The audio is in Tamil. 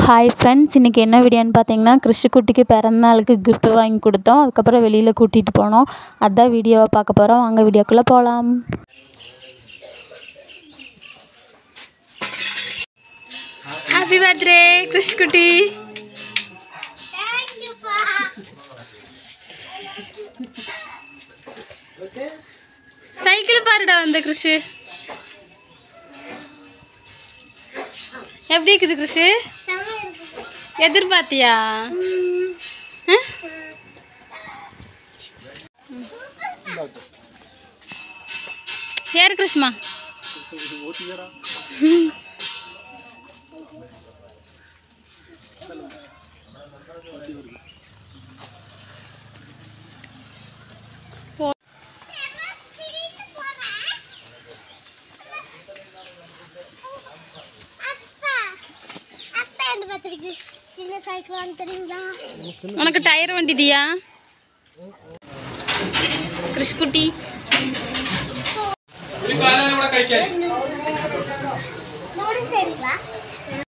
ஹாய் ஃப்ரெண்ட்ஸ் இன்றைக்கி என்ன வீடியோன்னு பார்த்தீங்கன்னா கிருஷிக்குட்டிக்கு பிறந்தநாளுக்கு gift வாங்கி கொடுத்தோம் அதுக்கப்புறம் வெளியில் கூட்டிகிட்டு போனோம் அதான் வீடியோவை பார்க்க போகிறோம் வாங்க வீடியோக்குள்ளே போகலாம் ஹாப்பி பர்த்டே கிருஷ்குட்டி சைக்கிள் பாருடா வந்த கிருஷு எப்படி இருக்குது கிருஷு எதிர்பார்த்தியா ஆ? யார் கிருஷ்மா சின்ன சைக்கிள் வாங்க தெரியுங்களா உனக்கு டயர் வண்டிடியா கிருஷ்குட்டி நோடி சரிங்களா